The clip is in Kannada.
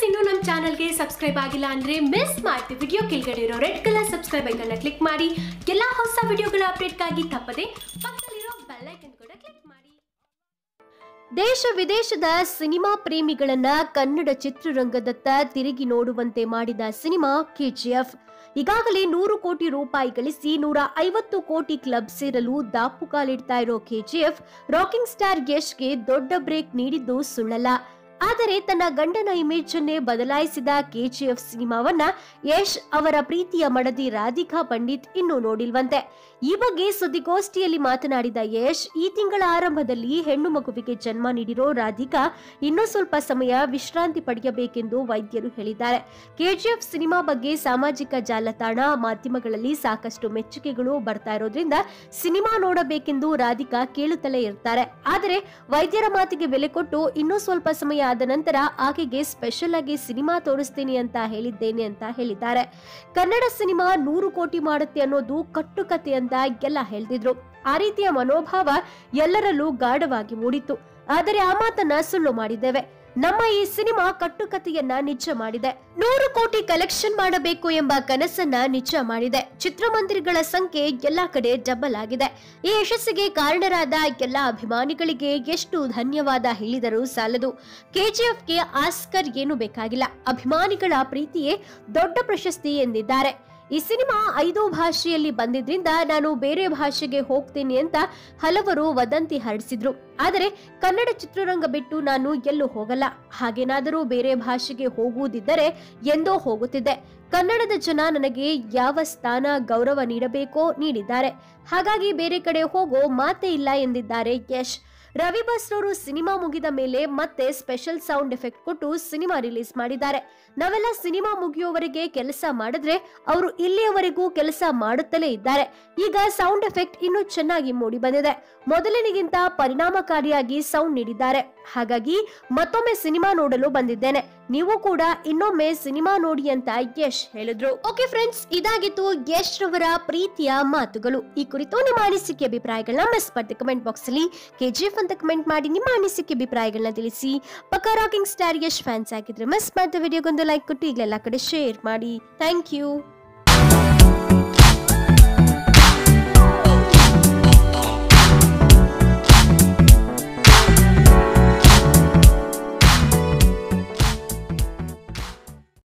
ಇನ್ನೂ ನಮ್ಮ ಚಾನಲ್ಗೆ ಸಬ್ಸ್ಕ್ರೈಬ್ ಆಗಿಲ್ಲ ಅಂದ್ರೆ ಮಿಸ್ ಮಾಡ್ತೀವಿ ವಿಡಿಯೋ ಕೆಳಗಡೆ ಇರೋ ರೆಡ್ ಕಲರ್ ಸಬ್ಸ್ಕ್ರೈಬ್ ಐಕನ್ನ ಕ್ಲಿಕ್ ಮಾಡಿ ಎಲ್ಲ ಹೊಸ ವಿಡಿಯೋಗಳ ಅಪ್ಡೇಟ್ಗಾಗಿ ತಪ್ಪದೆ ಪಕ್ಕದಲ್ಲಿರೋ ಬೆಲ್ ಐಕನ್ ಕೂಡ ಕ್ಲಿಕ್ ಮಾಡಿ ದೇಶ ವಿದೇಶದ ಸಿನಿಮಾ ಪ್ರೇಮಿಗಳನ್ನ ಕನ್ನಡ ಚಿತ್ರರಂಗದತ್ತ ತಿರುಗಿ ನೋಡುವಂತೆ ಮಾಡಿದ ಸಿನಿಮಾ ಕೆಜಿಎಫ್ ಈಗಾಗಲೇ ನೂರು ಕೋಟಿ ರೂಪಾಯಿ ಗಳಿಸಿ ನೂರ ಐವತ್ತು ಕೋಟಿ ಕ್ಲಬ್ ಸೇರಲು ದಾಪು ಕಾಲಿಡ್ತಾ ಇರೋ ಕೆಜಿಎಫ್ ರಾಕಿಂಗ್ ಸ್ಟಾರ್ ಯಶ್ಗೆ ದೊಡ್ಡ ಬ್ರೇಕ್ ನೀಡಿದ್ದು ಸುಳ್ಳಲ್ಲ ಆದರೆ ತನ್ನ ಗಂಡನ ಇಮೇಜ್ ಅನ್ನೇ ಬದಲಾಯಿಸಿದ ಕೆಜಿಎಫ್ ಸಿನಿಮಾವನ್ನ ಯಶ್ ಅವರ ಪ್ರೀತಿಯ ಮಡದಿ ರಾಧಿಕಾ ಪಂಡಿತ್ ಇನ್ನೂ ನೋಡಿಲ್ವಂತೆ ಈ ಬಗ್ಗೆ ಸುದ್ದಿಗೋಷ್ಠಿಯಲ್ಲಿ ಮಾತನಾಡಿದ ಯಶ್ ಈ ತಿಂಗಳ ಆರಂಭದಲ್ಲಿ ಹೆಣ್ಣು ಮಗುವಿಗೆ ಜನ್ಮ ನೀಡಿರೋ ರಾಧಿಕಾ ಇನ್ನೂ ಸ್ವಲ್ಪ ಸಮಯ ವಿಶ್ರಾಂತಿ ಪಡೆಯಬೇಕೆಂದು ವೈದ್ಯರು ಹೇಳಿದ್ದಾರೆ ಕೆಜಿಎಫ್ ಸಿನಿಮಾ ಬಗ್ಗೆ ಸಾಮಾಜಿಕ ಜಾಲತಾಣ ಮಾಧ್ಯಮಗಳಲ್ಲಿ ಸಾಕಷ್ಟು ಮೆಚ್ಚುಗೆಗಳು ಬರ್ತಾ ಇರೋದ್ರಿಂದ ಸಿನಿಮಾ ನೋಡಬೇಕೆಂದು ರಾಧಿಕಾ ಕೇಳುತ್ತಲೇ ಇರ್ತಾರೆ ಆದರೆ ವೈದ್ಯರ ಮಾತಿಗೆ ಬೆಲೆ ಕೊಟ್ಟು ಇನ್ನೂ ಸ್ವಲ್ಪ ಸಮಯ ಆದ ನಂತರ ಆಕೆಗೆ ಸ್ಪೆಷಲ್ ಆಗಿ ಸಿನಿಮಾ ತೋರಿಸ್ತೀನಿ ಅಂತ ಹೇಳಿದ್ದೇನೆ ಅಂತ ಹೇಳಿದ್ದಾರೆ ಕನ್ನಡ ಸಿನಿಮಾ ನೂರು ಕೋಟಿ ಮಾಡುತ್ತೆ ಅನ್ನೋದು ಕಟ್ಟುಕತೆ ಅಂತ ಎಲ್ಲ ಹೇಳ್ತಿದ್ರು ಆ ರೀತಿಯ ಮನೋಭಾವ ಎಲ್ಲರಲ್ಲೂ ಗಾಢವಾಗಿ ಮೂಡಿತ್ತು ಆದರೆ ಆ ಮಾತನ್ನ ಸುಳ್ಳು ಮಾಡಿದ್ದೇವೆ ನಮ್ಮ ಈ ಸಿನಿಮಾ ಕಟ್ಟುಕತೆಯನ್ನ ನಿಜ ಮಾಡಿದೆ ನೂರು ಕೋಟಿ ಕಲೆಕ್ಷನ್ ಮಾಡಬೇಕು ಎಂಬ ಕನಸನ್ನ ನಿಜ ಮಾಡಿದೆ ಚಿತ್ರಮಂದಿರಗಳ ಸಂಖ್ಯೆ ಎಲ್ಲಾ ಕಡೆ ಡಬಲ್ ಆಗಿದೆ ಈ ಯಶಸ್ಸಿಗೆ ಕಾರಣರಾದ ಎಲ್ಲ ಅಭಿಮಾನಿಗಳಿಗೆ ಎಷ್ಟು ಧನ್ಯವಾದ ಹೇಳಿದರೂ ಸಾಲದು ಕೆಜಿಎಫ್ಗೆ ಆಸ್ಕರ್ ಏನು ಬೇಕಾಗಿಲ್ಲ ಅಭಿಮಾನಿಗಳ ಪ್ರೀತಿಯೇ ದೊಡ್ಡ ಪ್ರಶಸ್ತಿ ಎಂದಿದ್ದಾರೆ ಈ ಸಿನಿಮಾ ಐದು ಭಾಷೆಯಲ್ಲಿ ಬಂದಿದ್ರಿಂದ ನಾನು ಬೇರೆ ಭಾಷೆಗೆ ಹೋಗ್ತೀನಿ ಅಂತ ಹಲವರು ವದಂತಿ ಹರಡಿಸಿದ್ರು ಆದರೆ ಕನ್ನಡ ಚಿತ್ರರಂಗ ಬಿಟ್ಟು ನಾನು ಎಲ್ಲೂ ಹೋಗಲ್ಲ ಹಾಗೇನಾದರೂ ಬೇರೆ ಭಾಷೆಗೆ ಹೋಗುವುದಿದ್ದರೆ ಎಂದೋ ಹೋಗುತ್ತಿದ್ದೆ ಕನ್ನಡದ ಜನ ನನಗೆ ಯಾವ ಸ್ಥಾನ ಗೌರವ ನೀಡಬೇಕೋ ನೀಡಿದ್ದಾರೆ ಹಾಗಾಗಿ ಬೇರೆ ಕಡೆ ಹೋಗೋ ಮಾತೇ ಇಲ್ಲ ಎಂದಿದ್ದಾರೆ ಯಶ್ ರವಿ ಬಸ್ರವರು ಸಿನಿಮಾ ಮುಗಿದ ಮೇಲೆ ಮತ್ತೆ ಸ್ಪೆಷಲ್ ಸೌಂಡ್ ಎಫೆಕ್ಟ್ ಕೊಟ್ಟು ಸಿನಿಮಾ ರಿಲೀಸ್ ಮಾಡಿದ್ದಾರೆ ನಾವೆಲ್ಲ ಸಿನಿಮಾ ಮುಗಿಯೋವರೆಗೆ ಕೆಲಸ ಮಾಡಿದ್ರೆ ಅವರು ಇಲ್ಲಿಯವರೆಗೂ ಕೆಲಸ ಮಾಡುತ್ತಲೇ ಇದ್ದಾರೆ ಈಗ ಸೌಂಡ್ ಎಫೆಕ್ಟ್ ಇನ್ನೂ ಚೆನ್ನಾಗಿ ಮೂಡಿ ಬಂದಿದೆ ಮೊದಲಿನಿಗಿಂತ ಪರಿಣಾಮಕಾರಿಯಾಗಿ ಸೌಂಡ್ ನೀಡಿದ್ದಾರೆ ಹಾಗಾಗಿ ಮತ್ತೊಮ್ಮೆ ಸಿನಿಮಾ ನೋಡಲು ಬಂದಿದ್ದೇನೆ ನೀವು ಕೂಡ ಇನ್ನೊಮ್ಮೆ ಸಿನಿಮಾ ನೋಡಿ ಅಂತ ಯಶ್ ಹೇಳಿದ್ರು ಓಕೆ ಫ್ರೆಂಡ್ಸ್ ಇದಾಗಿತ್ತು ಯಶ್ ರವರ ಪ್ರೀತಿಯ ಮಾತುಗಳು ಈ ಕುರಿತು ನಿಮ್ಮ ಅನಿಸಿಕೆ ಅಭಿಪ್ರಾಯಗಳನ್ನ ಮಿಸ್ ಮಾಡ್ದೆ ಕಮೆಂಟ್ ಬಾಕ್ಸ್ ಅಲ್ಲಿ ಕೆಜಿಎಫ್ ಅಂತ ಕಮೆಂಟ್ ಮಾಡಿ ನಿಮ್ಮ ಅನಿಸಿಕೆ ಅಭಿಪ್ರಾಯಗಳನ್ನ ತಿಳಿಸಿ ಪಕ್ಕ ರಾಕಿಂಗ್ ಸ್ಟಾರ್ ಯಶ್ ಫ್ಯಾನ್ಸ್ ಆಗಿದ್ರೆ ಮಿಸ್ ಮಾಡಿದ ವಿಡಿಯೋಗೊಂದು ಲೈಕ್ ಕೊಟ್ಟು ಈಗಲೆಲ್ಲ ಕಡೆ ಶೇರ್ ಮಾಡಿ ಥ್ಯಾಂಕ್ ಯು